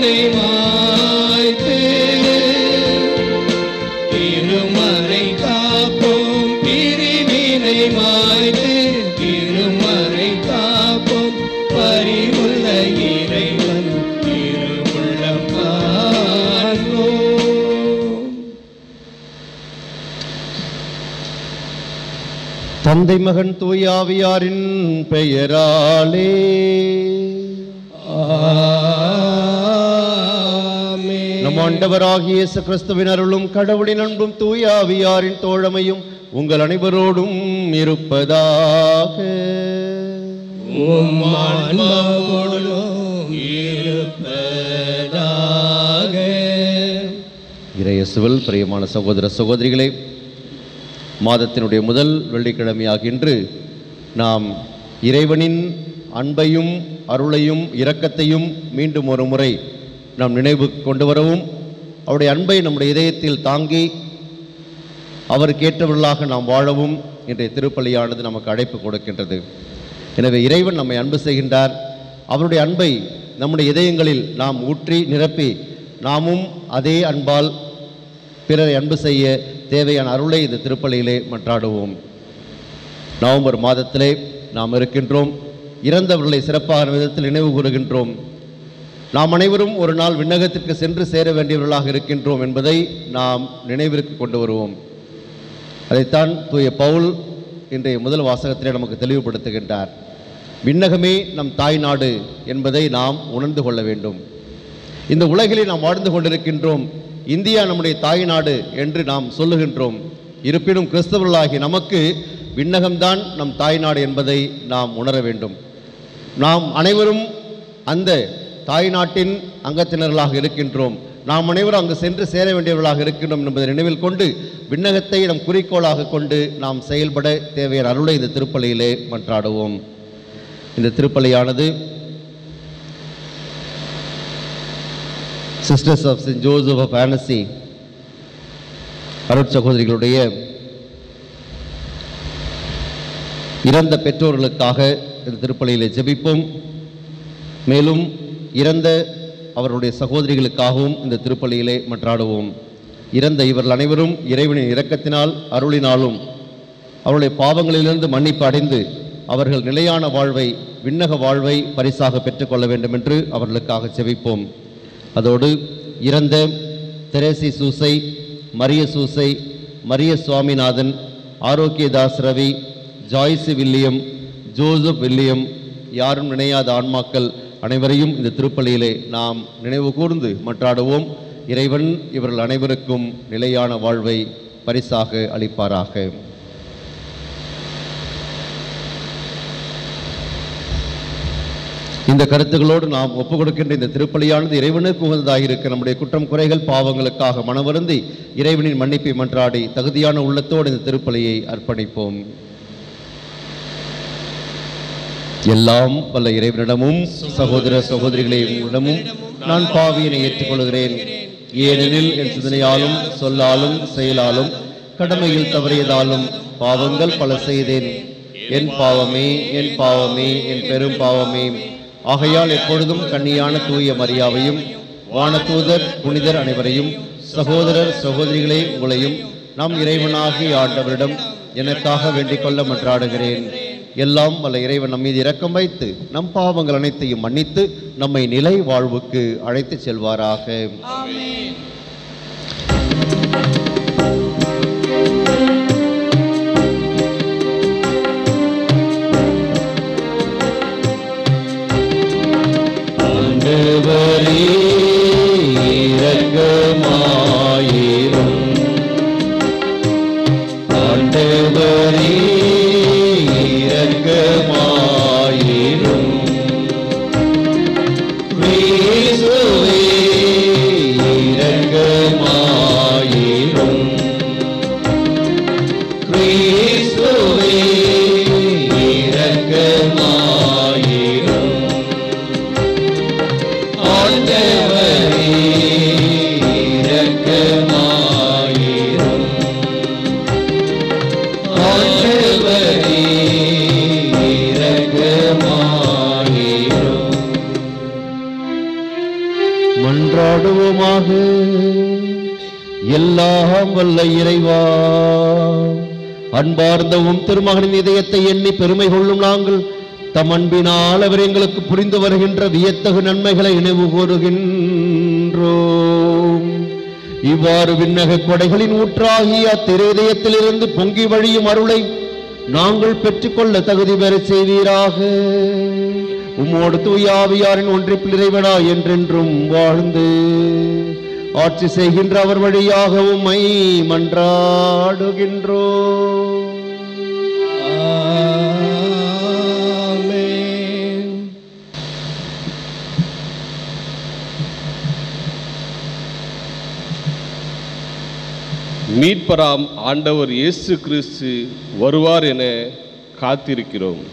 பிரிவினை மாய்த்து திருமறை காப்போம் பிரிவினை மாய்த்து திருமறை காப்போம் பரிவுள்ள இறைவன் திருவுள்ளம் காண்போம் தந்தை மகன் தூயாவியாரின் பெயராலே நம் ஆண்டவராகிய இயேசு கிறிஸ்துவின் அருளும் கடவுளின் அன்பும் தூயாவியாரின் தோழமையும் உங்கள் அனைவரோடும் இருப்பதாக உம் ஆன்மாவோடும் இருப்பதாக இறையசுவல் பிரியமான சகோதர சகோதரிகளே மாதத்தினுடைய முதல் வெள்ளிக்கிழமையாக இன்று நாம் இறைவனின் அன்பையும் அருளையும் இரக்கத்தையும் மீண்டும் ஒரு முறை நாம் நினைவு கொண்டு வரவும் அவருடைய அன்பை நம்முடைய இதயத்தில் தாங்கி அவருக்கு ஏற்றவர்களாக நாம் வாழவும் இன்றைய திருப்பலியானது நமக்கு அழைப்பு கொடுக்கின்றது எனவே இறைவன் நம்மை அன்பு செய்கின்றார் அவருடைய அன்பை நம்முடைய இதயங்களில் நாம் ஊற்றி நிரப்பி நாமும் அதே அன்பால் பிறரை அன்பு செய்ய தேவையான அருளை இந்த திருப்பலியிலே மன்றாடுவோம் நவம்பர் மாதத்திலே நாம் இருக்கின்றோம் இறந்தவர்களை சிறப்பான விதத்தில் நினைவு கூறுகின்றோம் நாம் அனைவரும் ஒரு நாள் விண்ணகத்திற்கு சென்று சேர வேண்டியவர்களாக இருக்கின்றோம் என்பதை நாம் நினைவிற்கு கொண்டு வருவோம் அதைத்தான் தூய பவுல் இன்றைய முதல் வாசகத்திலே நமக்கு தெளிவுபடுத்துகின்றார் விண்ணகமே நம் தாய் நாடு என்பதை நாம் உணர்ந்து கொள்ள வேண்டும் இந்த உலகிலே நாம் வாழ்ந்து கொண்டிருக்கின்றோம் இந்தியா நம்முடைய தாய் நாடு என்று நாம் சொல்லுகின்றோம் இருப்பினும் கிறிஸ்தவர்களாகி நமக்கு விண்ணகம்தான் நம் தாய் நாடு என்பதை நாம் உணர வேண்டும் நாம் அனைவரும் அந்த தாய் நாட்டின் அங்கத்தினர்களாக இருக்கின்றோம் நாம் அனைவரும் அங்கு சென்று சேர வேண்டியவர்களாக இருக்கின்றோம் என்பதை நினைவில் கொண்டு விண்ணகத்தை நம் குறிக்கோளாக கொண்டு நாம் செயல்பட தேவையான அருளை இந்த திருப்பலியிலே மன்றாடுவோம் இந்த திருப்பலியானது sisters of Saint Joseph of Annecy அருட்சகோதரிகளுடைய இறந்த பெற்றோர்களுக்காக இந்த திருப்பலியிலே ஜெபிப்போம் மேலும் இறந்த அவருடைய சகோதரிகளுக்காகவும் இந்த திருப்பலியிலே மன்றாடுவோம் இறந்த இவர்கள் அனைவரும் இறைவனின் இரக்கத்தினால் அருளினாலும் அவருடைய பாவங்களிலிருந்து மன்னிப்பு அடைந்து அவர்கள் நிலையான வாழ்வை விண்ணக வாழ்வை பரிசாக பெற்றுக்கொள்ள வேண்டும் என்று அவர்களுக்காக செபிப்போம் அதோடு இறந்த தெரேசி சூசை மரிய சூசை மரிய சுவாமிநாதன் ஆரோக்கியதாஸ் ரவி ஜாய்ஸு வில்லியம் ஜோசப் வில்லியம் யாரும் நினையாத ஆன்மாக்கள் அனைவரையும் இந்த திருப்பலியிலே நாம் நினைவு கூர்ந்து மன்றாடுவோம் இறைவன் இவர்கள் அனைவருக்கும் நிலையான வாழ்வை பரிசாக அளிப்பாராக இந்த கருத்துக்களோடு நாம் ஒப்புக் கொடுக்கின்ற இந்த திருப்பலியானது இறைவனுக்கு உகந்ததாக இருக்க நம்முடைய குற்றம் குறைகள் பாவங்களுக்காக மனவருந்தி இறைவனின் மன்னிப்பை மன்றாடி தகுதியான உள்ளத்தோடு இந்த திருப்பலியை அர்ப்பணிப்போம் எல்லாம் வல்ல இறைவனிடமும் சகோதர சகோதரிகளே உங்களிடமும் நான் பாவியினை ஏற்றுக்கொள்கிறேன் ஏனெனில் என் சிந்தனையாலும் சொல்லாலும் செயலாலும் கடமையில் தவறியதாலும் பாவங்கள் பல செய்தேன் என் பாவமே என் பாவமே என் பெரும் பாவமே ஆகையால் எப்பொழுதும் கண்ணியான தூய மரியாவையும் வானதூதர் புனிதர் அனைவரையும் சகோதரர் சகோதரிகளே உங்களையும் நம் இறைவனாகி ஆண்டவரிடம் எனக்காக வேண்டிக் கொள்ள மன்றாடுகிறேன் எல்லாம் வல்ல இறைவன் நம் மீது இரக்கம் வைத்து நம் பாவங்கள் அனைத்தையும் மன்னித்து நம்மை நிலை வாழ்வுக்கு அழைத்துச் செல்வாராக ஆண்டவரே இரக்கமாயிரும் ஆண்டவரே இரக்கமாயிரும் கிறிஸ்துவே இரக்கமாயிரும் கிறிஸ்துவே இரக்கமாயிரும் ஆண்டவரே இரக்கமாயிரும் ஆண்டவரே இரக்கமாயிரும் மன்றாடுவோமாக எல்லாம் வல்ல இறைவா அன்பார்ந்தவும் திருமகனின் இதயத்தை எண்ணி பெருமை கொள்ளும் நாங்கள் தம் அன்பினால் அவர் எங்களுக்கு புரிந்து வருகின்ற வியத்தகு நன்மைகளை நினைவு கூறுகின்றோம் இவ்வாறு விண்ணக கொடைகளின் ஊற்றாகிய அத்திருதயத்திலிருந்து பொங்கி வழியும் அருளை நாங்கள் பெற்றுக்கொள்ள தகுதி பெற செய்வீராக உம்மோடு தூயாவியாரின் ஒன்றிப்பில் இறைவனா என்றென்றும் வாழ்ந்து ஆட்சி செய்கின்ற அவர் வழியாக உம்மை மன்றாடுகின்றோம் ஆமென் மீட்பராம் ஆண்டவர் இயேசு கிறிஸ்து வருவார் என காத்திருக்கிறோம்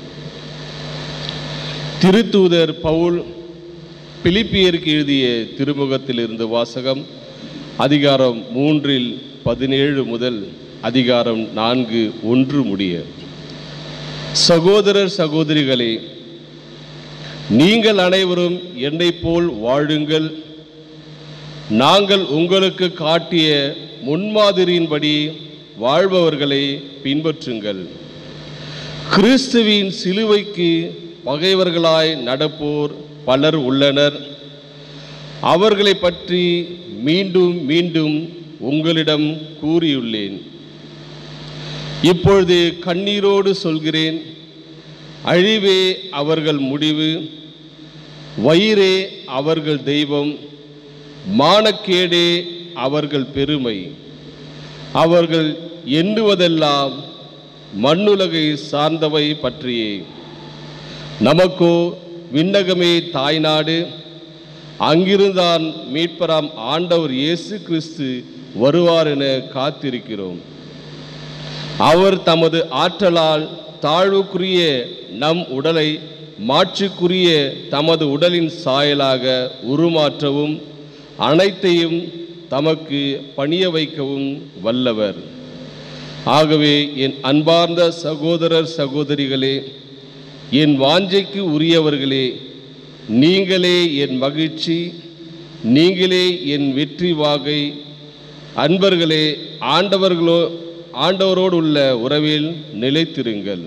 திருத்தூதர் பவுல் பிலிப்பியருக்கு எழுதிய திருமுகத்திலிருந்து வாசகம் அதிகாரம் மூன்றில் பதினேழு முதல் அதிகாரம் நான்கு ஒன்று முடிய சகோதரர் சகோதரிகளே நீங்கள் அனைவரும் என்னைப் போல் வாழுங்கள் நாங்கள் உங்களுக்கு காட்டிய முன்மாதிரியின்படி வாழ்பவர்களை பின்பற்றுங்கள் கிறிஸ்துவின் சிலுவைக்கு பகைவர்களாய் நடப்போர் பலர் உள்ளனர் அவர்களை பற்றி மீண்டும் மீண்டும் உங்களிடம் கூறியுள்ளேன் இப்பொழுது கண்ணீரோடு சொல்கிறேன் அழிவே அவர்கள் முடிவு வயிறே அவர்கள் தெய்வம் மானக்கேடே அவர்கள் பெருமை அவர்கள் எண்ணுவதெல்லாம் மண்ணுலகை சார்ந்தவை பற்றியே நமக்கோ விண்ணகமே தாய்நாடு அங்கிருந்தான் மீட்பராம் ஆண்டவர் இயேசு கிறிஸ்து வருவார் என காத்திருக்கிறோம் அவர் தமது ஆற்றலால் தாழ்வுக்குரிய நம் உடலை மாட்சிக்குரிய தமது உடலின் சாயலாக உருமாற்றவும் அனைத்தையும் தமக்கு பணிய வைக்கவும் வல்லவர் ஆகவே என் அன்பார்ந்த சகோதரர் சகோதரிகளே என் வாஞ்சைக்கு உரியவர்களே நீங்களே என் மகிழ்ச்சி நீங்களே என் வெற்றி வாகை அன்பர்களே ஆண்டவர்களோ ஆண்டவரோடு உள்ள உறவில் நிலைத்திருங்கள்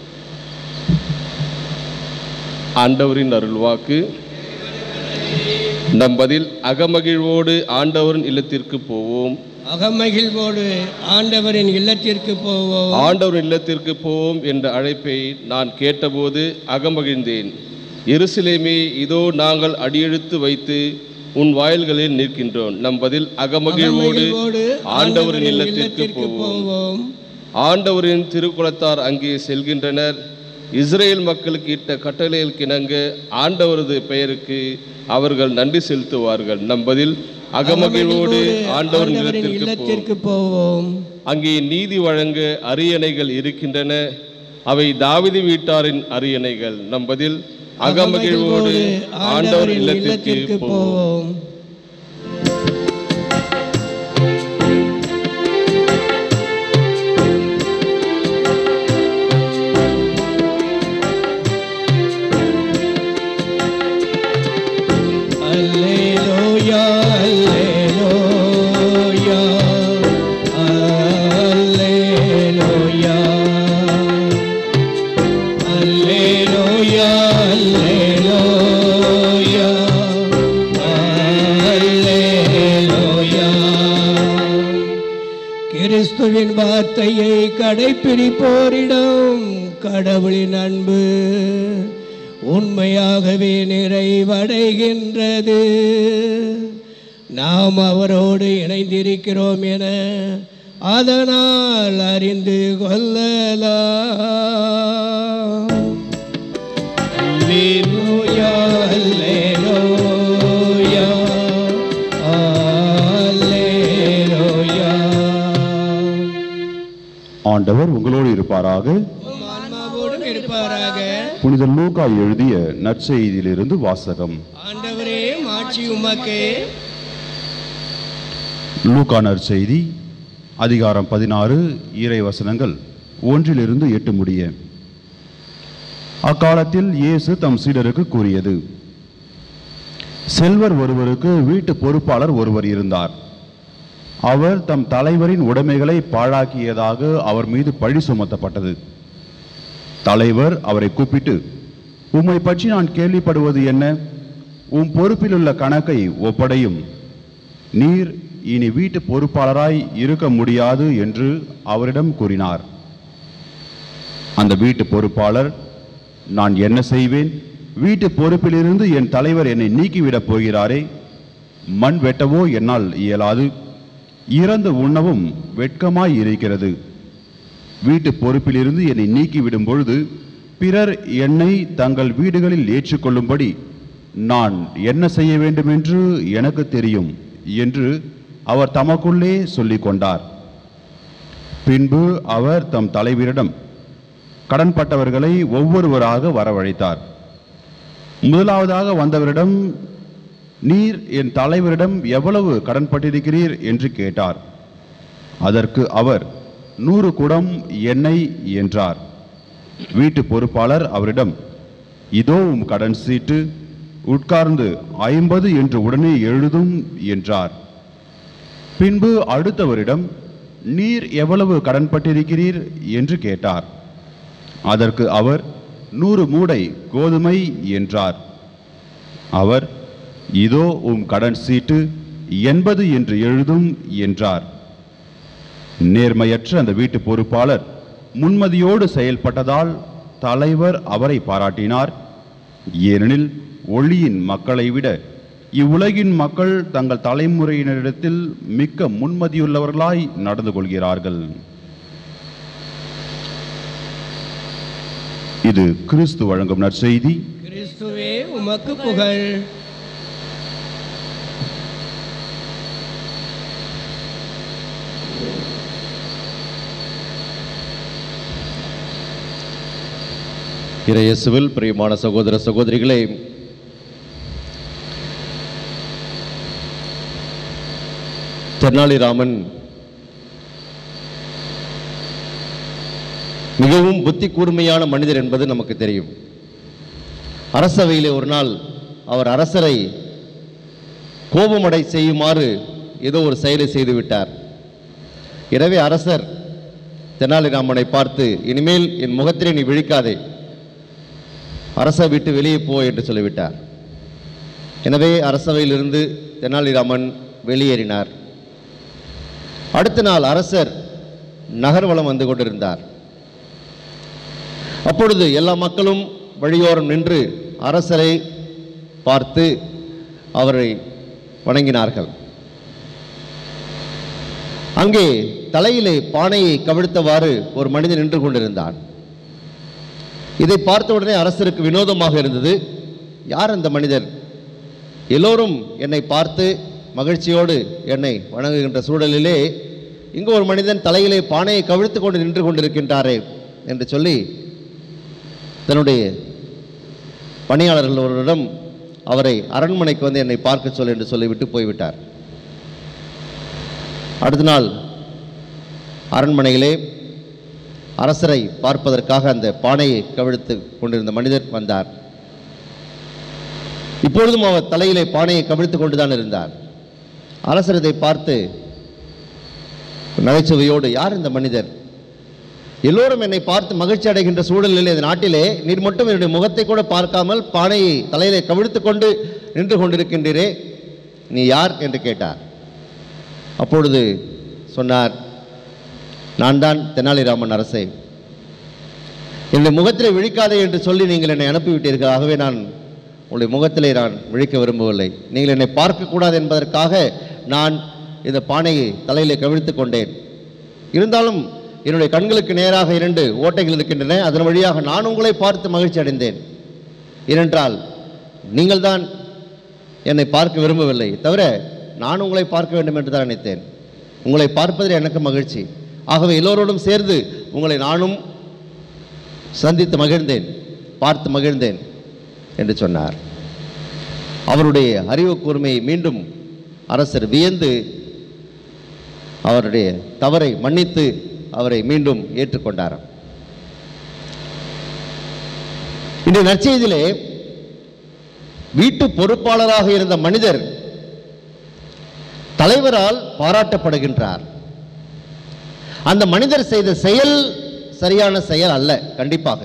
ஆண்டவரின் அருள்வாக்கு நம் பதில் அகமகிழ்வோடு ஆண்டவரின் இல்லத்திற்கு போவோம் அகமகிழ்வோடு ஆண்டவரின் இல்லத்திற்கு போவோம் ஆண்டவர் இல்லத்திற்கு போவோம் என்ற அழைப்பை நான் கேட்டபோது அகமகிழ்ந்தேன் எருசலேமே இதோ நாங்கள் அடியெடுத்து வைத்து உன் வாயில்களில் நிற்கின்றோம் நம் பதில் அகமகிழ்வோடு அகமகிழ்வோடு ஆண்டவரின் இல்லத்திற்கு போவோம் போவோம் ஆண்டவரின் திருக்குலத்தார் அங்கே செல்கின்றனர் இஸ்ரேல் மக்களுக்கு இட்ட கட்டளையில் கிணங்க ஆண்டவரது பெயருக்கு அவர்கள் நன்றி செலுத்துவார்கள் நம் பதில் அகமகிழ்வோடு ஆண்டவரின் இல்லத்திற்கு போவோம் இல்லத்திற்கு போவோம் அங்கே நீதி வழங்க அரியணைகள் இருக்கின்றன அவை தாவிதி வீட்டாரின் அரியணைகள் நம் பதில் அகமகிழ்வோடு ஆண்டவர் இல்லத்திற்கு போவோம் போவோம் அல்லேலூயா அல்லேலூயா அல்லேலூயா அல்லேலூயா அல்லேலூயா அல்லேலூயா கிறிஸ்துவின் வார்த்தையை கடைப்பிடிப்போரிடம் கடவுளின் அன்பு உண்மையாகவே நிறைவடைகின்றது நாம் அவரோடு இணைந்திருக்கிறோம் என அதனால் அறிந்து கொள்ளலாம் அல்லேலூயா அல்லேலூயா அல்லேலூயா ஆண்டவர் உங்களோடு இருப்பாராக உம் ஆன்மாவோடும் இருப்பாராக புனித லூக்கா எழுதிய நற்செய்தியிலிருந்து வாசகம் ஆண்டவரே மாட்சி உமக்கே லூக்கா நற்செய்தி அதிகாரம் பதினாறு இறை வசனங்கள் ஒன்றிலிருந்து எட்டு முடிய அக்காலத்தில் இயேசு தம் சீடருக்கு கூறியது செல்வர் ஒருவருக்கு வீட்டு பொறுப்பாளர் ஒருவர் இருந்தார் அவர் தம் தலைவரின் உடைமைகளை பாழாக்கியதாக அவர் மீது பழி சுமத்தப்பட்டது தலைவர் அவரை கூப்பிட்டு உம்மை பற்றி நான் கேள்விப்படுவது என்ன உம் பொறுப்பிலுள்ள கணக்கை ஒப்படையும் நீர் இனி வீட்டு பொறுப்பாளராய் இருக்க முடியாது என்று அவரிடம் கூறினார் அந்த வீட்டு பொறுப்பாளர் நான் என்ன செய்வேன் வீட்டு பொறுப்பிலிருந்து என் தலைவர் என்னை நீக்கிவிடப் போகிறாரே மண் வெட்டவோ என்னால் இயலாது இறந்து உண்ணவும் வெட்கமாய் இருக்கிறது வீட்டு பொறுப்பிலிருந்து என்னை நீக்கிவிடும் பொழுது பிறர் என்னை தங்கள் வீடுகளில் ஏற்றுக்கொள்ளும்படி நான் என்ன செய்ய வேண்டும் என்று எனக்கு தெரியும் என்று அவர் தமக்குள்ளே சொல்லிக் கொண்டார் பின்பு அவர் தம் தலைவரிடம் கடன்பட்டவர்களை ஒவ்வொருவராக வரவழைத்தார் முதலாவதாக வந்தவரிடம் நீர் என் தலைவரிடம் எவ்வளவு கடன்பட்டிருக்கிறீர் என்று கேட்டார் அதற்கு அவர் நூறு குடம் எண்ணெய் என்றார் வீட்டு பொறுப்பாளர் அவரிடம் இதோ உம் கடன் சீட்டு உட்கார்ந்து ஐம்பது என்று உடனே எழுதும் என்றார் பின்பு அடுத்தவரிடம் நீர் எவ்வளவு கடன்பட்டிருக்கிறீர் என்று கேட்டார் அதற்கு அவர் நூறு மூடை கோதுமை என்றார் அவர் இதோ உம் கடன் சீட்டு எண்பது என்று எழுதும் என்றார் நேர்மையற்ற அந்த வீட்டு பொறுப்பாளர் முன்மதியோடு செயல்பட்டதால் தலைவர் அவரை பாராட்டினார் ஏனெனில் ஒளியின் மக்களை விட இவ்வுலகின் மக்கள் தங்கள் தலைமுறையினரிடத்தில் மிக்க முன்மதியுள்ளவர்களாய் நடந்து கொள்கிறார்கள் இது கிறிஸ்து வழங்கும் நற்செய்தி கிறிஸ்துவே உமக்கு புகழ் இறையேசுவில் பிரியமான சகோதர சகோதரிகளே தென்னாலிராமன் மிகவும் புத்தி கூர்மையான மனிதர் என்பது நமக்கு தெரியும் அரசவையிலே ஒரு நாள் அவர் அரசரை கோபமடை செய்யுமாறு ஏதோ ஒரு செயலை செய்து விட்டார் எனவே அரசர் தெனாலிராமனை பார்த்து இனிமேல் என் முகத்திலே நீ விழிக்காதே அரசை விட்டு வெளியே போ என்று சொல்லிவிட்டார் எனவே அரசவையிலிருந்து தெனாலிராமன் வெளியேறினார் அடுத்த நாள் அரசர் நகர்வலம் வந்து கொண்டிருந்தார் அப்பொழுது எல்லா மக்களும் வழியோரம் நின்று அரசரை பார்த்து அவரை வணங்கினார்கள் அங்கே தலையிலே பானையை கவிழ்த்தவாறு ஒரு மனிதன் நின்று கொண்டிருந்தான் இதை பார்த்த உடனே அரசருக்கு வினோதமாக இருந்தது யார் அந்த மனிதர் எல்லோரும் என்னை பார்த்து மகிழ்ச்சியோடு என்னை வணங்குகின்ற சூழலிலே இங்கு ஒரு மனிதன் தலையிலே பானையை கவிழ்த்து கொண்டு நின்று கொண்டிருக்கின்றாரே என்று சொல்லி தன்னுடைய பணியாளர்கள் ஒருவரிடம் அவரை அரண்மனைக்கு வந்து என்னை பார்க்க சொல் என்று சொல்லிவிட்டு போய்விட்டார் அடுத்த நாள் அரண்மனையிலே அரசரை பார்ப்பதற்காக அந்த பானையை கவிழ்த்து கொண்டிருந்த மனிதர் வந்தார் இப்பொழுதும் அவர் தலையிலே பானையை கவிழ்த்து கொண்டுதான் இருந்தார் அரசர் இதை பார்த்து நகைச்சுவையோடு யார் இந்த மனிதர் எல்லோரும் என்னை பார்த்து மகிழ்ச்சி அடைகின்ற சூழலில் இந்த நாட்டிலே நீர் மட்டும் என்னுடைய முகத்தை கூட பார்க்காமல் பானையை தலையிலே கவிழ்த்து கொண்டு நின்று கொண்டிருக்கின்றீரே நீ யார் என்று கேட்டார் அப்பொழுது சொன்னார் நான் தான் தெனாலிராமன் அரசே என்னுடைய முகத்திலே விழிக்காதே என்று சொல்லி நீங்கள் என்னை அனுப்பிவிட்டீர்கள் ஆகவே நான் உங்களுடைய முகத்திலே நான் விழிக்க விரும்பவில்லை நீங்கள் என்னை பார்க்கக்கூடாது என்பதற்காக நான் இந்த பானையை தலையிலே கவிழ்த்து கொண்டேன் இருந்தாலும் என்னுடைய கண்களுக்கு நேராக இரண்டு ஓட்டைகள் இருக்கின்றன அதன் வழியாக நான் உங்களை பார்த்து மகிழ்ச்சி அடைந்தேன் ஏனென்றால் நீங்கள்தான் என்னை பார்க்க விரும்பவில்லை தவிர நான் உங்களை பார்க்க வேண்டும் என்று தான் நினைத்தேன் உங்களை பார்ப்பதில் எனக்கு மகிழ்ச்சி ஆகவே எல்லோரோடும் சேர்ந்து உங்களை நானும் சந்தித்து மகிழ்ந்தேன் பார்த்து மகிழ்ந்தேன் என்று சொன்னார் அவருடைய அறிவு கூர்மையை மீண்டும் அரசர் வியந்து அவருடைய தவறை மன்னித்து அவரை மீண்டும் ஏற்றுக்கொண்டாராம் இன்றைய நற்செய்தியிலே வீட்டு பொறுப்பாளராக இருந்த மனிதர் தலைவரால் பாராட்டப்படுகின்றார் அந்த மனிதர் செய்த செயல் சரியான செயல் அல்ல கண்டிப்பாக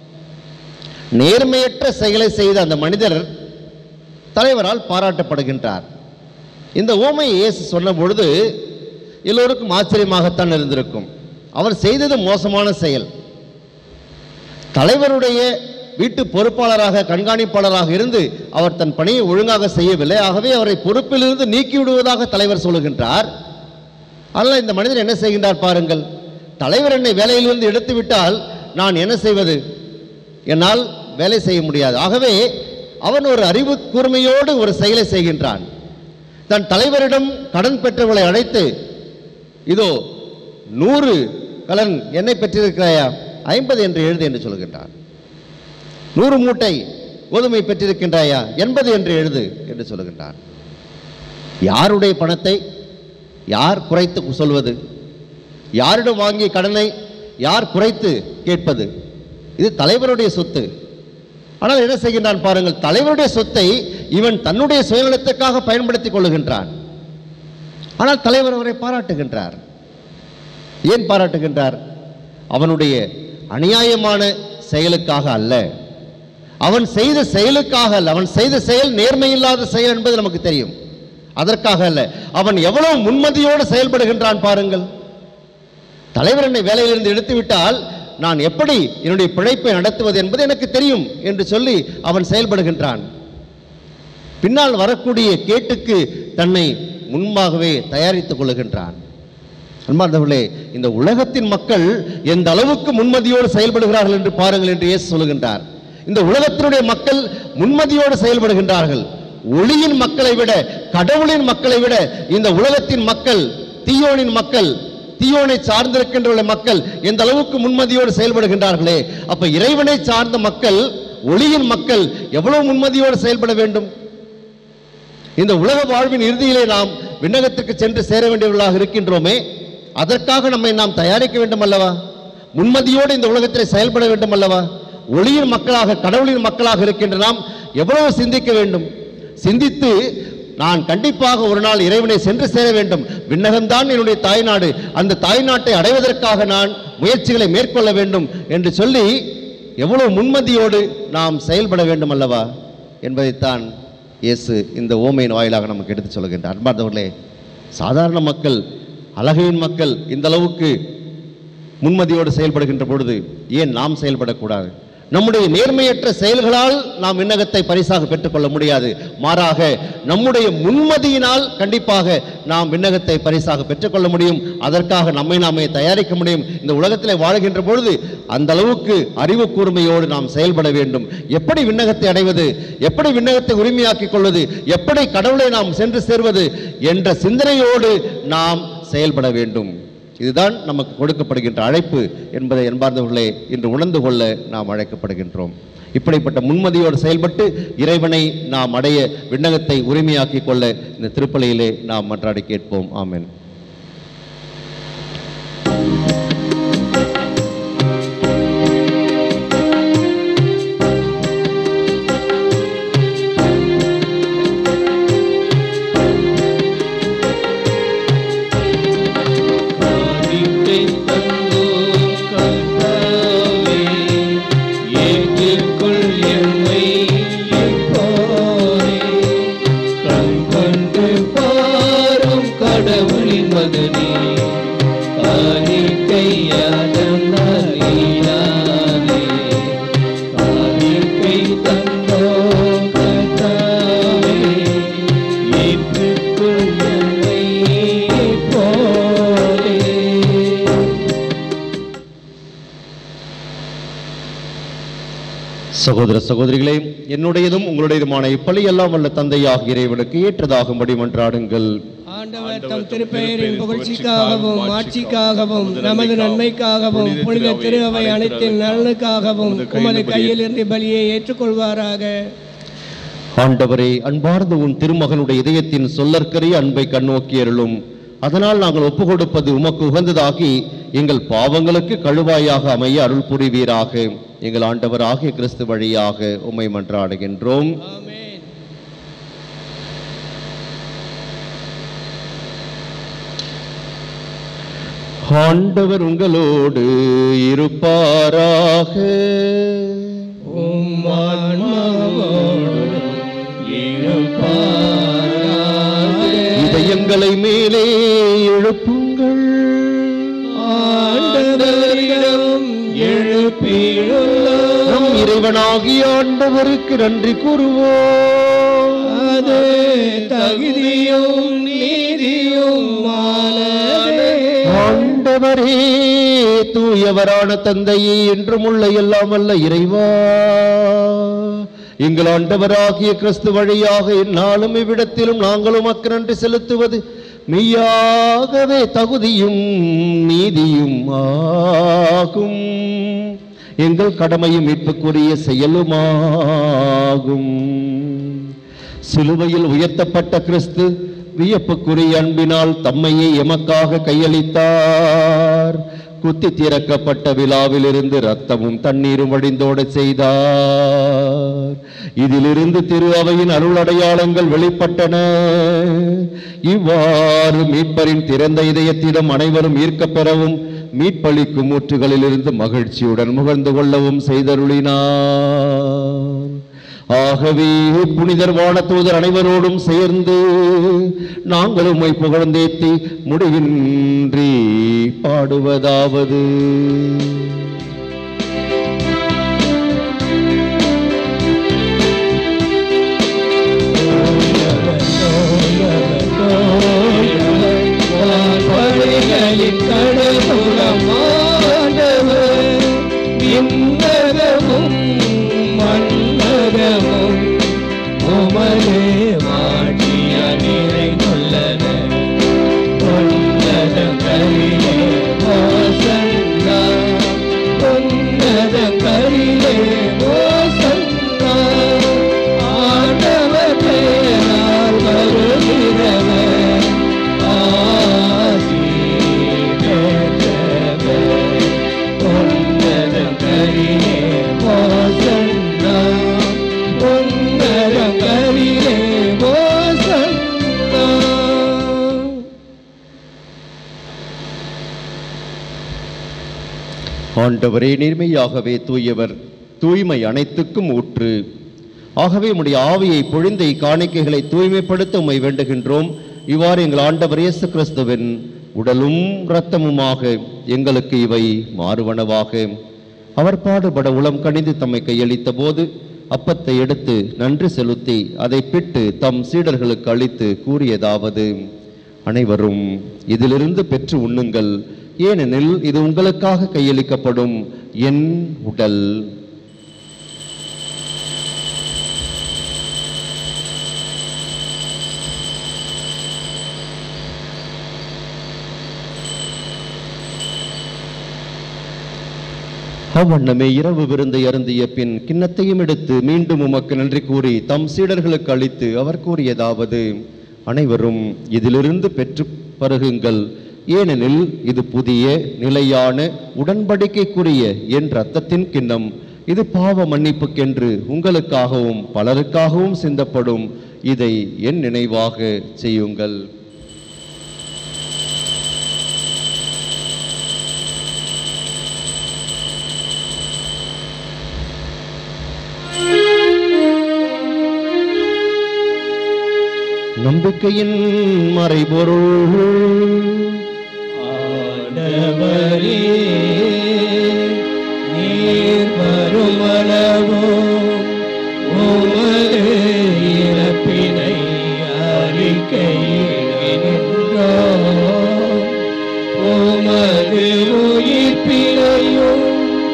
நேர்மையற்ற செயலை செய்த அந்த மனிதர் தலைவரால் பாராட்டப்படுகின்றார் இந்த ஓமையை இயேசு சொன்ன பொழுது எல்லோருக்கும் ஆச்சரியமாகத்தான் இருந்திருக்கும் அவர் செய்தது மோசமான செயல் தலைவருடைய வீட்டு பொறுப்பாளராக கண்காணிப்பாளராக இருந்து அவர் தன் பணியை ஒழுங்காக செய்யவில்லை ஆகவே அவரை பொறுப்பிலிருந்து நீக்கி விடுவதாக தலைவர் சொல்லுகின்றார் ஆனால் இந்த மனிதர் என்ன செய்கின்றார் பாருங்கள் தலைவர் என்னை வேலையிலிருந்து எடுத்து விட்டால் நான் என்ன செய்வது என்னால் வேலை செய்ய முடியாது ஆகவே அவன் ஒரு அறிவு கூர்மையோடு ஒரு செயலை செய்கின்றான் தன் தலைவரிடம் கடன் பெற்றவர்களை அழைத்து இதோ நூறு கலன் என்னை பெற்றிருக்கிறாயா ஐம்பது என்று எழுது என்று சொல்கின்றான் நூறு மூட்டை கோதுமை பெற்றிருக்கின்றாயா எண்பது என்று எழுது என்று சொல்லுகின்றான் யாருடைய பணத்தை யார் குறைத்து சொல்வது யாரிடம் வாங்கிய கடனை யார் குறைத்து கேட்பது இது தலைவருடைய சொத்து ஆனால் என்ன செய்கின்றான் பாருங்கள் தலைவருடைய சொத்தை இவன் தன்னுடைய சுயநலத்துக்காக பயன்படுத்திக் கொள்ளுகின்றான் ஆனால் தலைவர் அவரை பாராட்டுகின்றார் ஏன் பாராட்டுகின்றார் அவனுடைய அநியாயமான செயலுக்காக அல்ல அவன் செய்த செயலுக்காக அல்ல அவன் செய்த செயல் நேர்மையில்லாத செயல் என்பது நமக்கு தெரியும் அதற்காக அல்ல அவன் எவ்வளவு முன்மதியோடு செயல்படுகின்றான் பாருங்கள் தலைவர் என்னை வேலையிலிருந்து எடுத்து விட்டால் நான் எப்படி என்னுடைய பிழைப்பை நடத்துவது என்பது எனக்கு தெரியும் என்று சொல்லி அவன் செயல்படுகின்றான் பின்னால் வரக்கூடிய கேட்டுக்கு தன்னை முன்பாகவே தயாரித்துக் கொள்ளுகின்றான் அன்பார்ந்தவர்களே இந்த உலகத்தின் மக்கள் எந்த அளவுக்கு முன்மதியோடு செயல்படுகிறார்கள் என்று பாருங்கள் என்று இயேசு சொல்லுகின்றார் இந்த உலகத்தினுடைய மக்கள் முன்மதியோடு செயல்படுகின்றார்கள் ஒளியின் மக்களை விட கடவுளின் மக்களை விட இந்த உலகத்தின் மக்கள் தீயோனின் மக்கள் தீயோனை சார்ந்திருக்கின்ற மக்கள் எந்த அளவுக்கு முன்மதியோடு செயல்படுகின்றார்களே அப்ப இறைவனை சார்ந்த மக்கள் ஒளியின் மக்கள் எவ்வளவு முன்மதியோடு செயல்பட வேண்டும் இந்த உலக வாழ்வின் இறுதியிலே நாம் விண்ணகத்துக்கு சென்று சேர வேண்டியவர்களாக இருக்கின்றோமே அதற்காக நம்மை நாம் தயாரிக்க வேண்டும் அல்லவா முன்மதியோடு இந்த உலகத்திலே செயல்பட வேண்டும் அல்லவா ஒளியின் மக்களாக கடவுளின் மக்களாக இருக்கின்ற நாம் எவ்வளவு சிந்திக்க வேண்டும் சிந்தித்து நான் கண்டிப்பாக ஒரு நாள் இறைவனை சென்று சேர வேண்டும் விண்ணகம்தான் என்னுடைய தாய்நாடு அந்த தாய்நாட்டை அடைவதற்காக நான் முயற்சிகளை மேற்கொள்ள வேண்டும் என்று சொல்லி எவ்வளவு முன்மதியோடு நாம் செயல்பட வேண்டும் அல்லவா என்பதைத்தான் இயேசு இந்த ஓமையின் வாயிலாக நமக்கு எடுத்து சொல்கின்றார் அன்பார்ந்தவர்களே சாதாரண மக்கள் அழகையின் மக்கள் இந்த அளவுக்கு முன்மதியோடு செயல்படுகின்ற பொழுது ஏன் நாம் செயல்படக்கூடாது நம்முடைய நேர்மையற்ற செயல்களால் நாம் விண்ணகத்தை பரிசாக பெற்றுக்கொள்ள முடியாது மாறாக நம்முடைய முன்மதியினால் கண்டிப்பாக நாம் விண்ணகத்தை பரிசாக பெற்றுக்கொள்ள முடியும் அதற்காக நம்மை நாமே தயாரிக்க முடியும் இந்த உலகத்தில் வாழ்கின்ற பொழுது அந்த அளவுக்கு அறிவு கூர்மையோடு நாம் செயல்பட வேண்டும் எப்படி விண்ணகத்தை அடைவது எப்படி விண்ணகத்தை உரிமையாக்கிக் கொள்வது எப்படி கடவுளை நாம் சென்று சேர்வது என்ற சிந்தனையோடு நாம் செயல்பட வேண்டும் இதுதான் நமக்கு கொடுக்கப்படுகின்ற அழைப்பு என்பதை என்பார்ந்தவர்களே இன்று உணர்ந்து கொள்ள நாம் அழைக்கப்படுகின்றோம் இப்படிப்பட்ட முன்மதியோடு செயல்பட்டு இறைவனை நாம் அடைய விண்ணகத்தை உரிமையாக்கிக் கொள்ள இந்த திருப்பலியிலே நாம் மன்றாடி கேட்போம் ஆமென் காணிக்கை தந்தோம் கர்த்தாவே, ஏற்றுக்கொள் எம்மை இப்போதே. கண் கொண்டு பாரும் கடவுளின் மகனே காணிக்கையாதம் நீரானே. காணிக்கை தந்தோம் கர்த்தாவே, ஏற்றுக்கொள் எம்மை இப்போதே. சகோதர சகோதரிகளே என்னுடையதும் உங்களுடையதுமான இப்பலி எல்லாம் வல்ல தந்தையாக இறைவனுக்கு ஏற்றதாகும்படி மன்றாடுங்கள் ஆண்டவர் தம் திருப்பெயரின் புகழ்ச்சிக்காகவும் ஆட்சிக்காகவும் நமது நன்மைக்காகவும் புனித திரு அவை அனைத்தின் நலனுக்காகவும் உமது கையிலிருந்து பலியை ஏற்றுக்கொள்வாராக ஆண்டவரே அன்பார்ந்த உன் திருமகனுடைய இதயத்தின் சொல்லற்கரிய அன்பை கண்ணோக்கி அருளும் அதனால் நாங்கள் ஒப்பு கொடுப்பது உமக்கு உகந்ததாகி எங்கள் பாவங்களுக்கு கழுவாயாக அமைய அருள் புரிவீராக எங்கள் ஆண்டவர் ஆகிய கிறிஸ்து வழியாக உம்மை மன்றாடுகின்றோம் ஆமென் ஆண்டவர் உங்களோடு இருப்பாராக உம் ஆன்மாவோடும் இருப்பாராக. இதயங்களை மேலே எழுப்புங்கள் ஆண்டவரிடம் எழுப்பியுள்ளோம் நம் இறைவனாகிய ஆண்டவருக்கு நன்றி கூறுவோம் அது தகுதியும் நீதியும் ஆண்டவரே தூயவரான தந்தையே என்றும் உள்ள எல்லாம் வல்ல இறைவா எங்கள் ஆண்டவராகிய கிறிஸ்து வழியாக இந்நாளும் இவ்விடத்திலும் நாங்களும் அக்கு நன்றி செலுத்துவது மெய்யாகவே தகுதியும் நீதியும் ஆகும் எங்கள் கடமையும் மீட்புக்குரிய செயலுமாகும் சிலுவையில் உயர்த்தப்பட்ட கிறிஸ்து வியப்புக்குரிய அன்பினால் தம்மையே எமக்காக கையளித்தார் குத்தி திறக்கப்பட்ட விழாவிலிருந்து ரத்தமும் தண்ணீரும் வடிந்தோட செய்தார் இதிலிருந்து திரு அவையின் அருள் அடையாளங்கள் வெளிப்பட்டன இவ்வாறு மீட்பரின் திறந்த இதயத்திடம் அனைவரும் ஈர்க்கப் பெறவும் மீட்பளிக்கும் ஊற்றுகளிலிருந்து மகிழ்ச்சியுடன் முகழ்ந்து கொள்ளவும் செய்தருளினார் ஆகவே புனிதர் வான தூதர் அனைவரோடும் சேர்ந்து நாங்கள் உம்மை புகழ்ந்தேத்தி முடிவின்றி பாடுவதாவது படைகளின் கடவுளம் ஆண்டவர் விண்ணகமும் மண்ணகமும் உமது மாட்சிய நிறைந்துள்ளன உன்னத கரிலே ஓசன்னா உன்னத கரிலே ஓசன்னா ஆண்டவர் பெயரால் வருகிறவர் ஆசி பெற்றவர் உன்னத கரிலே ஓசன்னா உன்னத கரிலே ஓசன்னா ஆண்டவரே நேர்மையாகவே தூயவர் தூய்மை அனைத்துக்கும் ஊற்று ஆகவே உம்முடைய ஆவியை பொழிந்த இக்காணிக்கைகளை தூய்மைப்படுத்த உம்மை வேண்டுகின்றோம் இவ்வாறு எங்கள் ஆண்டவர் இயேசு கிறிஸ்துவின் உடலும் இரத்தமுமாக எங்களுக்கு இவை மாறுவனவாக அவர் பாடுபட உளம் கணிந்து தம்மை கையளித்த போது அப்பத்தை எடுத்து நன்றி செலுத்தி அதை பிட்டு தம் சீடர்களுக்கு அளித்து கூறியதாவது அனைவரும் இதிலிருந்து பெற்று உண்ணுங்கள் ஏனெனில் இது உங்களுக்காக கையளிக்கப்படும் என் உடல் அவ்வண்ணமே இரவு விருந்தை அருந்திய பின் கிண்ணத்தையும் எடுத்து மீண்டும் உமக்கு நன்றி கூறி தம் சீடர்களுக்கு அளித்து அவர் கூறியதாவது அனைவரும் இதிலிருந்து பெற்று பருகுங்கள் ஏனெனில் இது புதிய நிலையான உடன்படிக்கைக்குரிய என் இரத்தத்தின் கிண்ணம் இது பாவ மன்னிப்புக்கென்று உங்களுக்காகவும் பலருக்காகவும் சிந்தப்படும் இதை என் நினைவாக செய்யுங்கள் நம்பிக்கையின் மறைபொருள் ஆண்டவரே நீர் வருமளவோ உமது இறப்பினை அறிக்கையிடுகின்றோம் உமது உயிர்ப்பினையும்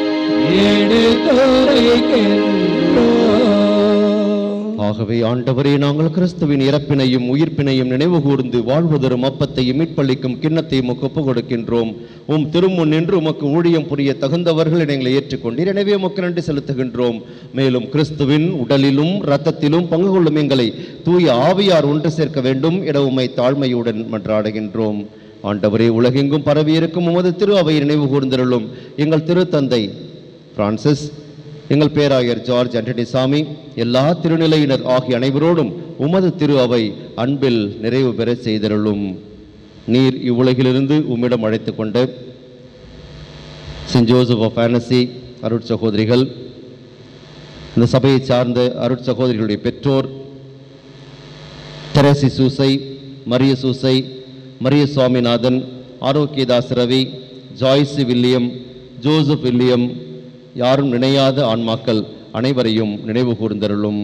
எடுத்துரைக்கின்றோம் ஆகவே ஆண்டவரே நாங்கள் கிறிஸ்துவின் இறப்பினையும் உயிர்ப்பினையும் நினைவு கூர்ந்து வாழ்வதரும் அப்பத்தையும் மீட்பளிக்கும் கிண்ணத்தையும் உமக்கு ஒப்புக் கொடுக்கின்றோம் உம் திருமுன் நின்று உமக்கு ஊழியம் புரிய தகுந்தவர்கள் எங்களை ஏற்றுக்கொண்டீர் எனவே உமக்கு நன்றி செலுத்துகின்றோம் மேலும் கிறிஸ்துவின் உடலிலும் இரத்தத்திலும் பங்கு கொள்ளும் எங்களை தூய ஆவியார் ஒன்று சேர்க்க வேண்டும் என உம்மை தாழ்மையுடன் மன்றாடுகின்றோம் ஆண்டவரே உலகெங்கும் பரவியிருக்கும் உமது திரு அவையை நினைவு கூர்ந்திருளும் எங்கள் திருத்தந்தை பிரான்சிஸ் எங்கள் பேராயர் ஜார்ஜ் ஆண்டனி சாமி எல்லா திருநிலையினர் ஆகிய அனைவரோடும் உமது திரு அவை அன்பில் நிறைவு பெற செய்தருளும் நீர் இவ்வுலகிலிருந்து உம்மிடம் அழைத்து கொண்ட சென்ட் ஜோசப் ஆஃப் ஆனசி அருட் சகோதரிகள் இந்த சபையை சார்ந்த அருட் சகோதரிகளுடைய பெற்றோர் தெரசி சூசை மரிய சூசை மரிய சுவாமிநாதன் ஆரோக்கியதாஸ் ரவி ஜாய்ஸ் வில்லியம் ஜோசப் வில்லியம் யாரும் நினையாத ஆன்மாக்கள் அனைவரையும் நினைவு கூர்ந்தருளும்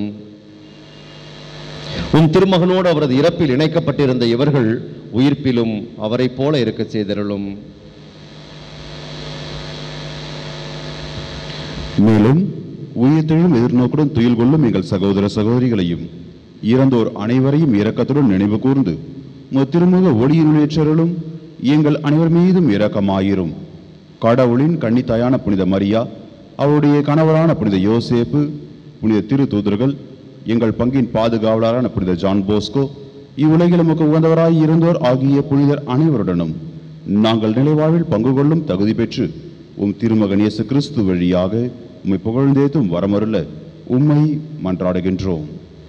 உன் திருமகனோடு அவரது இறப்பில் இணைக்கப்பட்டிருந்த இவர்கள் உயிர்ப்பிலும் அவரைப் போல இருக்கச் செய்தருளும் மேலும் உயிர்த்தெழும் எதிர்நோக்குடன் துயில் கொள்ளும் எங்கள் சகோதர சகோதரிகளையும் இறந்தோர் அனைவரையும் இரக்கத்துடன் நினைவு கூர்ந்து உமது திருமுக ஒளியினுளேற்றருளும் எங்கள் அனைவர் மீதும் இரக்கமாயிரும் கடவுளின் கன்னித்தாயான புனித மரியா அவருடைய கணவரான புனித யோசேப்பு புனித திரு தூதர்கள் எங்கள் பங்கின் பாதுகாவலரான புனித ஜான் போஸ்கோ இவ்வுலகில் நமக்கு உகந்தவராய் இருந்தோர் ஆகிய புனிதர் அனைவருடனும் நாங்கள் நிலைவாழ்வில் பங்கு கொள்ளும் தகுதி பெற்று உம் திருமகன் இயேசு கிறிஸ்து வழியாக உம்மை புகழ்ந்தேத்தும் வரமருள உம்மை மன்றாடுகின்றோம்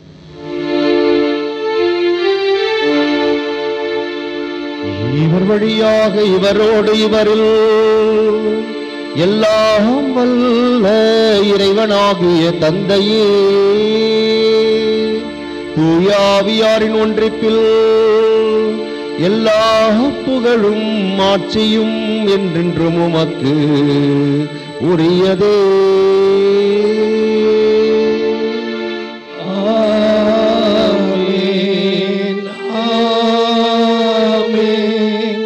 இவர் வழியாக இவரோடு இவரில் எல்லாம் வல்ல இறைவனாகிய தந்தையே தூயாவியாரின் ஒன்றிப்பில் எல்லா புகழும் ஆட்சியும் என்றென்றும் உமக்கு உரியதே ஆமென் ஆமென்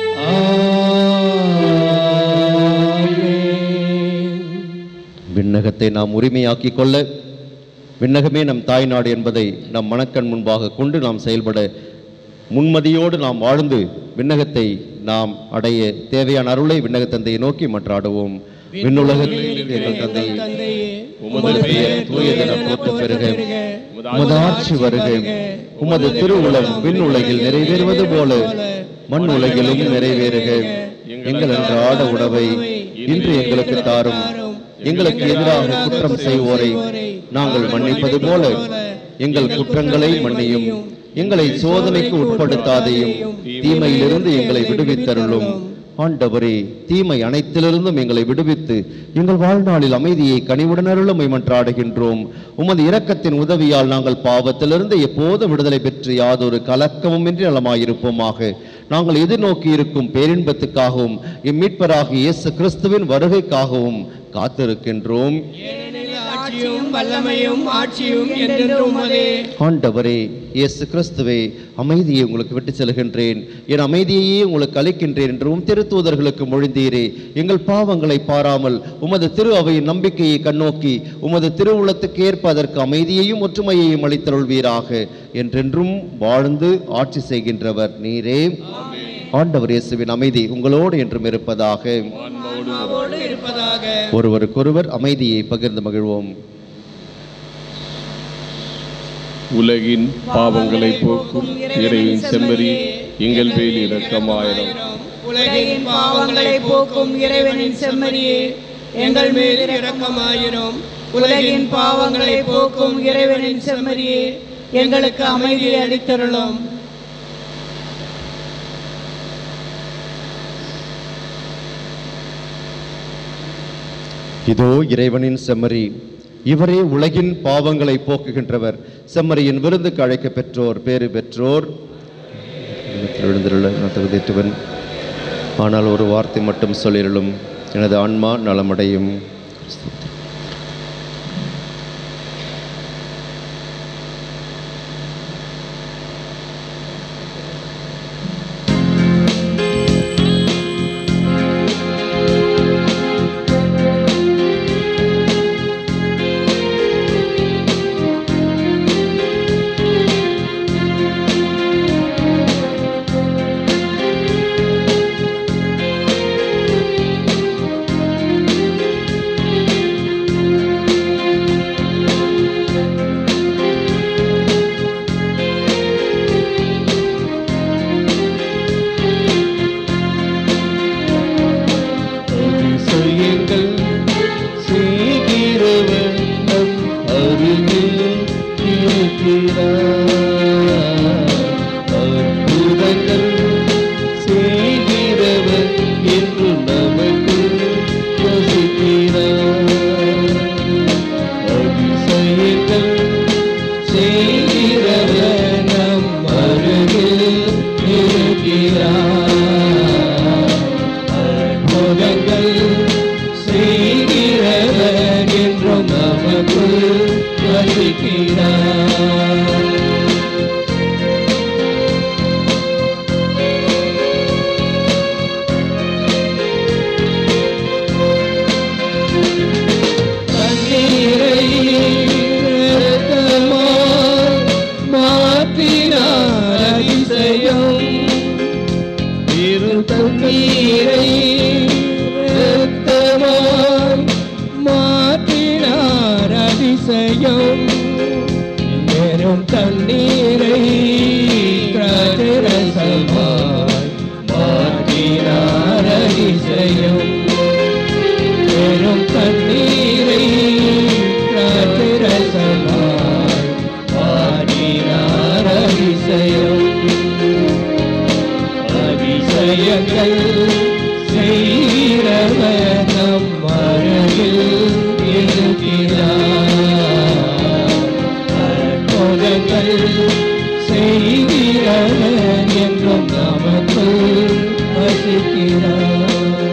ஆமென் விண்ணகத்தை நாம் உரிமையாக்கிக் கொள்ள விண்ணகமே நம் தாய்நாடு என்பதை நம் மனக்கண் முன்பாக கொண்டு நாம் செயல்பட முன்மதியோடு நாம் வாழ்ந்து விண்ணகத்தை நாம் அடைய தேவையான அருளை விண்ணக தந்தையை நோக்கி மன்றாடுவோம் விண்ணுலகத்தில் எங்கள் தந்தையே தந்தையே உமது பெயர் தூயதென போற்றப் பெறுக உமது ஆட்சி வருக உமது திருவுளம் விண்ணுலகில் நிறைவேறுவது போல மண் உலகிலும் நிறைவேறுக எங்கள் அன்றாட உணவை இன்று எங்களுக்கு தாரும் எங்களுக்கு எதிராக குற்றம் செய்வோரை நாங்கள் மன்னிப்பது போல எங்கள் குற்றங்களை மன்னியும் எங்களை சோதனைக்கு உட்படுத்தாதையும் தீமையிலிருந்து எங்களை விடுவித்தருளும் ஆண்டவரே தீமை அனைத்திலிருந்தும் எங்களை விடுவித்து எங்கள் வாழ்நாளில் அமைதியை கனிவுடன் அருளுமை மன்றாடுகின்றோம் உமது இரக்கத்தின் உதவியால் நாங்கள் பாவத்திலிருந்து எப்போதும் விடுதலை பெற்று யாதொரு கலக்கமுமின்றி நலமாயிருப்போமாக நாங்கள் எதிர்நோக்கி இருக்கும் பேரின்பத்துக்காகவும் இம்மீட்பராகிய இயேசு கிறிஸ்துவின் வருகைக்காகவும் காத்திருக்கின்றோம் ஏனெனில் ஆட்சியும் வல்லமையும் ஆட்சியும் என்றென்றும் உமதே ஆண்டவரே இயேசு கிறிஸ்துவே அமைதியை உங்களுக்கு விட்டு செல்கின்றேன் என் அமைதியையே உங்களுக்கு அளிக்கின்றேன் என்றும் திருத்தூதர்களுக்கு மொழிந்தீரே எங்கள் பாவங்களை பாராமல் உமது திரு அவையின் நம்பிக்கையை கண்ணோக்கி உமது திருவுளத்துக்கு ஏற்ப அதற்கு அமைதியையும் ஒற்றுமையையும் அளித்தருள்வீராக என்றென்றும் வாழ்ந்து ஆட்சி செய்கின்றவர் நீரே ஆண்டவர் இயேசுவின் அமைதி உங்களோடு என்றும் இருப்பதாக ஆன்மாவோடு இருப்பதாக ஒருவருக்கொருவர் அமைதியை பகிர்ந்து மகிழ்வோம் உலகின் பாவங்களை போக்கும் இறைவின் செம்மறி எங்கள் பேரில் இரக்கமாயிரம் உலகின் பாவங்களை போக்கும் இறைவனின் செம்மறியே எங்கள் மேல் இரக்கமாயிரும் உலகின் பாவங்களை போக்கும் இறைவனின் செம்மறியே எங்களுக்கு அமைதியை அளித்தருளும் இதோ இறைவனின் செம்மறி இவரே உலகின் பாவங்களை போக்குகின்றவர் செம்மறியின் விருந்துக்கு அழைக்க பெற்றோர் பேறு பெற்றோர் எழுந்திருள்ள நான் தகுதியற்றவன் ஆனால் ஒரு வார்த்தை மட்டும் சொல்லிருளும் எனது ஆன்மா நலமடையும் அற்புதங்கள் செய்கிறவர் என்றும் நமக்குள் வசிக்கிறார் தண்ணீரை இரத்தமாய் மாற்றினார் அதிசயம் இரு தண்ணீரை இரத்தமாய் மாற்றினார் அதிசயம் வெறும் தண்ணீரை திராட்சரசமாய் மாற்றினார் அதிசயம் பெரும் தண்ணீரை திராட்சரசமாய் மாற்றினார் அதிசயம் அதிசயங்கள் செய்கிறவர் நம் அருகில் இருக்கிறார் அற்புதங்கள் செய்கிறவர் என்றும் நமக்குள் வசிக்கிறார்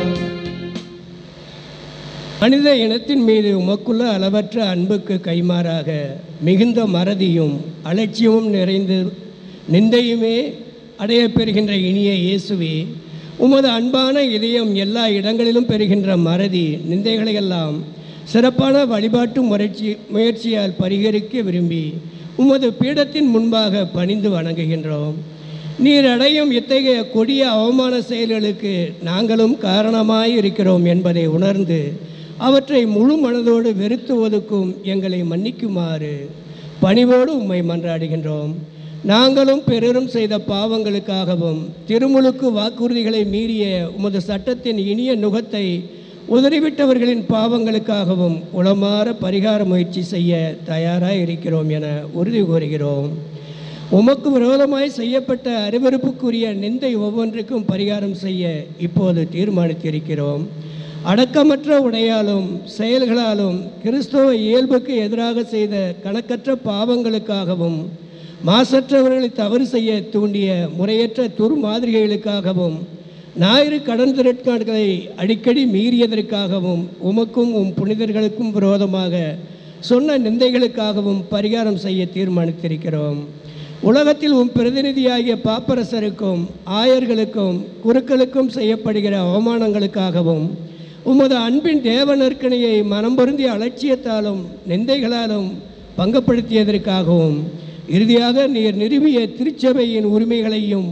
மனித இனத்தின் மீது உமக்குள்ள அளவற்ற அன்புக்கு கைமாறாக மிகுந்த மறதியும் அலட்சியமும் நிறைந்து நிந்தையுமே அடையப் பெறுகின்ற இனிய இயேசுவே உமது அன்பான இதயம் எல்லா இடங்களிலும் பெறுகின்ற மறதி நிந்தைகளையெல்லாம் சிறப்பான வழிபாட்டு முயற்சி முயற்சியால் பரிகரிக்க விரும்பி உமது பீடத்தின் முன்பாக பணிந்து வணங்குகின்றோம் நீர் அடையும் இத்தகைய கொடிய அவமான செயல்களுக்கு நாங்களும் காரணமாய் இருக்கிறோம் என்பதை உணர்ந்து அவற்றை முழு மனதோடு வெறுத்து ஒதுக்கும் எங்களை மன்னிக்குமாறு பணிவோடு உம்மை மன்றாடுகின்றோம் நாங்களும் பிறரும் செய்த பாவங்களுக்காகவும் திருமுழுக்கு வாக்குறுதிகளை மீறிய உமது சட்டத்தின் இனிய நுகத்தை உதறிவிட்டவர்களின் பாவங்களுக்காகவும் உளமாற பரிகார முயற்சி செய்ய தயாராக இருக்கிறோம் என உறுதி கூறுகிறோம் உமக்கு விரோதமாய் செய்யப்பட்ட அருவருப்புக்குரிய நிந்தை ஒவ்வொன்றுக்கும் பரிகாரம் செய்ய இப்போது தீர்மானித்திருக்கிறோம் அடக்கமற்ற உடையாலும் செயல்களாலும் கிறிஸ்தவ இயல்புக்கு எதிராக செய்த கணக்கற்ற பாவங்களுக்காகவும் மாசற்றவர்களை தவறு செய்ய தூண்டிய முறையற்ற துர்மாதிரிகளுக்காகவும் ஞாயிறு கடன் திரட்காடுகளை அடிக்கடி மீறியதற்காகவும் உமக்கும் உம் புனிதர்களுக்கும் விரோதமாக சொன்ன நிந்தைகளுக்காகவும் பரிகாரம் செய்ய தீர்மானித்திருக்கிறோம் உலகத்தில் உம் பிரதிநிதியாகிய பாப்பரசருக்கும் ஆயர்களுக்கும் குருக்களுக்கும் செய்யப்படுகிற அவமானங்களுக்காகவும் உமது அன்பின் தேவ நற்கனையை மனம் பொருந்திய அலட்சியத்தாலும் நிந்தைகளாலும் பங்கப்படுத்தியதற்காகவும் இறுதியாக நீர் நிறுவிய திருச்சபையின் உரிமைகளையும்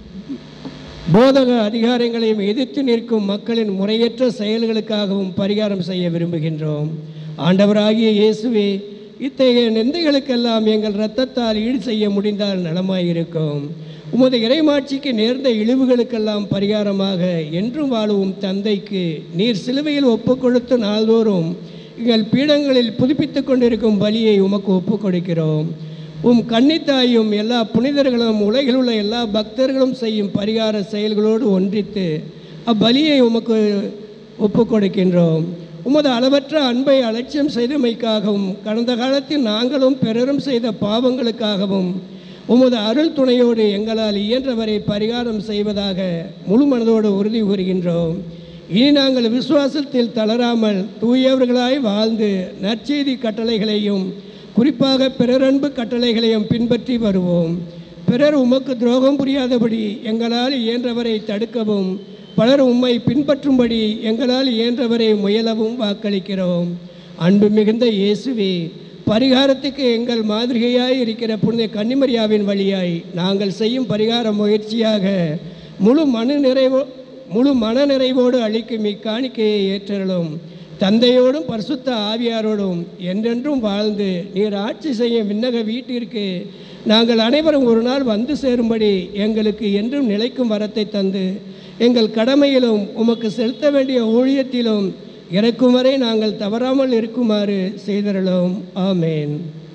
போதக அதிகாரங்களையும் எதிர்த்து நிற்கும் மக்களின் முறையற்ற செயல்களுக்காகவும் பரிகாரம் செய்ய விரும்புகின்றோம் ஆண்டவராகிய இயேசுவே இத்தகைய நிந்தைகளுக்கெல்லாம் எங்கள் இரத்தத்தால் ஈடு செய்ய முடிந்தால் நலமாயிருக்கும் உமது இறைமாட்சிக்கு நேர்ந்த இழிவுகளுக்கெல்லாம் பரிகாரமாக என்றும் வாழும் தந்தைக்கு நீர் சிலுவையில் ஒப்புக் கொடுத்து நாள்தோறும் எங்கள் பீடங்களில் புதுப்பித்துக் கொண்டிருக்கும் பலியை உமக்கு ஒப்புக் கொடுக்கிறோம் உம் கன்னித்தாயும் எல்லா புனிதர்களும் உலகில் உள்ள எல்லா பக்தர்களும் செய்யும் பரிகார செயல்களோடு ஒன்றித்து அப்பலியை உமக்கு ஒப்புக் கொடுக்கின்றோம் உமது அளவற்ற அன்பை அலட்சியம் செய்தமைக்காகவும் கடந்த காலத்தில் நாங்களும் பிறரும் செய்த பாவங்களுக்காகவும் உமது அருள் துணையோடு எங்களால் இயன்றவரை பரிகாரம் செய்வதாக முழு மனதோடு உறுதி கூறுகின்றோம் இனி நாங்கள் விசுவாசத்தில் தளராமல் தூயவர்களாய் வாழ்ந்து நற்செய்தி கட்டளைகளையும் குறிப்பாக பிறரன்பு கட்டளைகளையும் பின்பற்றி வருவோம் பிறர் உமக்கு துரோகம் புரியாதபடி எங்களால் இயன்றவரை தடுக்கவும் பலர் உம்மை பின்பற்றும்படி எங்களால் இயன்றவரை முயலவும் வாக்களிக்கிறோம் அன்பு மிகுந்த இயேசுவே பரிகாரத்துக்கு எங்கள் மாதிரிகையாய் இருக்கிற புனித கன்னிமரியாவின் வழியாய் நாங்கள் செய்யும் பரிகார முயற்சியாக முழு மன நிறைவோ முழு மன நிறைவோடு அளிக்கும் இக்காணிக்கையை ஏற்றலும் தந்தையோடும் பரிசுத்த ஆவியாரோடும் என்றென்றும் வாழ்ந்து நீர் ஆட்சி செய்ய விண்ணக வீட்டிற்கு நாங்கள் அனைவரும் ஒரு நாள் வந்து சேரும்படி எங்களுக்கு என்றும் நிலைக்கும் வரத்தை தந்து எங்கள் கடமையிலும் உமக்கு செலுத்த வேண்டிய ஊழியத்திலும் இறக்கும் வரை நாங்கள் தவறாமல் இருக்குமாறு செய்தருளோம் ஆமேன்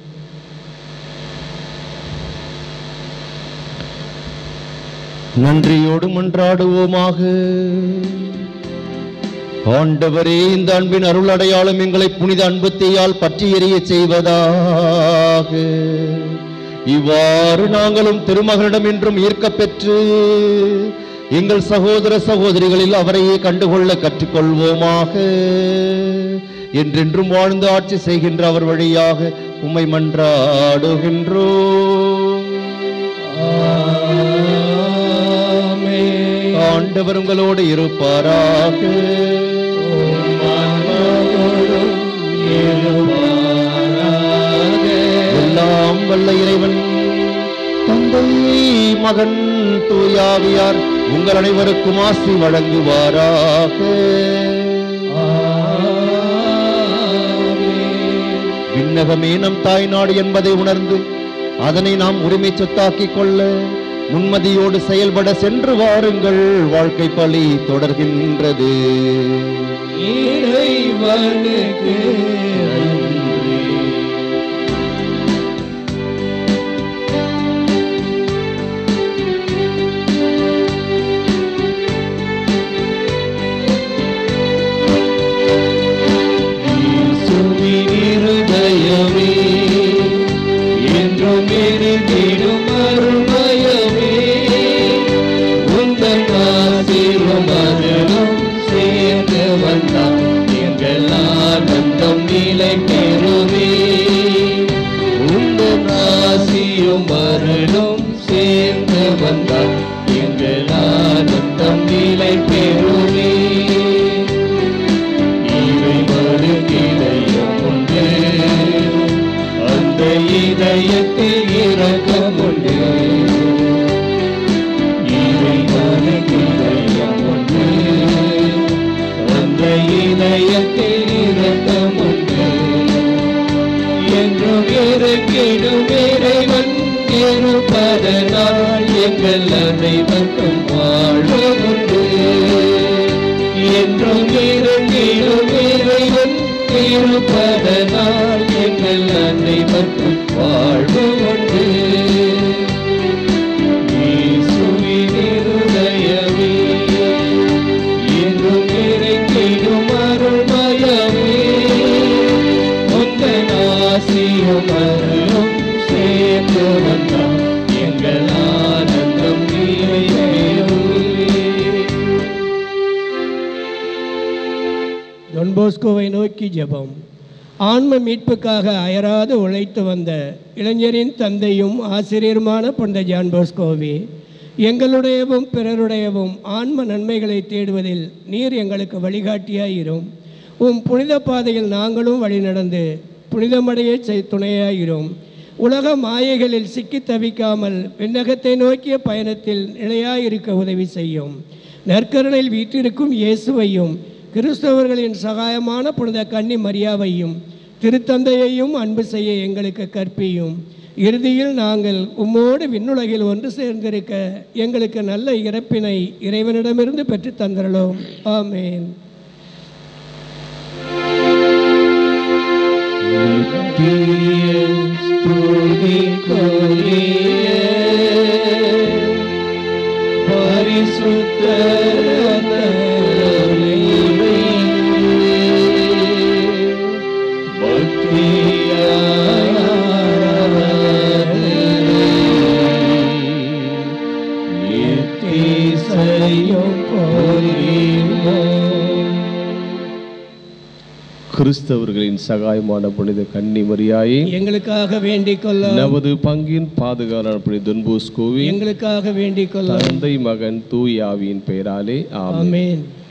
நன்றியோடு மன்றாடுவோமாக ஆண்டவரே இந்த அன்பின் அருள் அடையாளம் எங்களை புனித அன்பத்தையால் பற்றி எறிய செய்வதாக இவ்வாறு நாங்களும் திருமகளிடம் என்றும் ஈர்க்கப் பெற்று எங்கள் சகோதர சகோதரிகளில் அவரையே கண்டுகொள்ள கற்றுக்கொள்வோமாக என்றென்றும் வாழ்ந்து ஆட்சி செய்கின்ற அவர் வழியாக உம்மை மன்றாடுகின்றோம் ஆண்டவர் உங்களோடு இருப்பாராக எல்லாம் வல்ல இறைவன் தந்தை மகன் தூயாவியார் உங்கள் அனைவருக்கும் ஆசி வழங்குவாராக விண்ணகமே நம் தாய்நாடு என்பதை உணர்ந்து அதனை நாம் உரிமை சொத்தாக்கிக் கொள்ள முன்மதியோடு செயல்பட சென்று வாருங்கள் வாழ்க்கை பழி தொடர்கின்றது இறைவனுக்கு நன்றி இயேசுவின் இருதயமே என்றும் இருந்திடும் அருள்மயமே உந்தன் ஆசீர்வம் மரணம் சேர்ந்து வந்தார் எங்கள் ஆனந்தம் நிலை பெறுமே உந்தன் ஆசியும் மரணம் சேர்ந்து வந்தார் எங்கள் ஆனந்தம் நிலை பெறுமே இறைவனுக்கு இதயம் உண்டு அந்த இதயத்தில் இரக்கம் உண்டு இறைவனுக்கு இதயம் உண்டு அந்த இதயத்தில் இரக்கம் உண்டு என்றும் இருக்கிடும் இறைவன் இருப்பதனால் எங்கள் அனைவருக்கும் வாழ்வு உண்டு என்றும் இருக்கிடும் இறைவன் இருப்பதனால் எங்கள் அனைவருக்கும் வாழ்வு உண்டு இயேசுவின் இருதயமே என்றும் இறைக்கிடும் அருள்மயமே உந்தன் ஆசியும் அருளும் சேர்ந்து வந்தார் எங்கள் ஆனந்தம் நிறைவேறுமே டொன்போஸ்கோவை நோக்கி ஜெபம் ஆன்ம மீட்புக்காக அயராது உழைத்து வந்த இளைஞரின் தந்தையும் ஆசிரியருமான புனித ஜான் போஸ்கோவே எங்களுடையவும் பிறருடையவும் ஆன்ம நன்மைகளை தேடுவதில் நீர் எங்களுக்கு வழிகாட்டியாயிரும் உம் புனித பாதையில் நாங்களும் வழிநடந்து புனிதமடைய செய் துணையாயிரும் உலக மாயைகளில் சிக்கித் தவிக்காமல் விண்ணகத்தை நோக்கிய பயணத்தில் நிலையாயிருக்க உதவி செய்யும் நற்கருணையில் வீற்றிருக்கும் இயேசுவையும் கிறிஸ்தவர்களின் சகாயமான புனித கன்னி மரியாவையும் திருத்தந்தையையும் அன்பு செய்ய எங்களுக்கு கற்பியும் இறுதியில் நாங்கள் உம்மோடு விண்ணுலகில் ஒன்று சேர்ந்திருக்க எங்களுக்கு நல்ல இறப்பினை இறைவனிடமிருந்து பெற்றுத் தந்திரலோம் ஆமேன் கிறிஸ்தவர்களின் சகாயமான புனித கன்னி மரியாயே எங்களுக்காக வேண்டிக் கொள்ள நமது பங்கின் பாதுகாவலர் புனித தொன்போஸ்கோவி எங்களுக்காக வேண்டிக் கொள்ள தந்தை மகன் தூயாவியின் பெயராலே ஆமென் ஆமேன்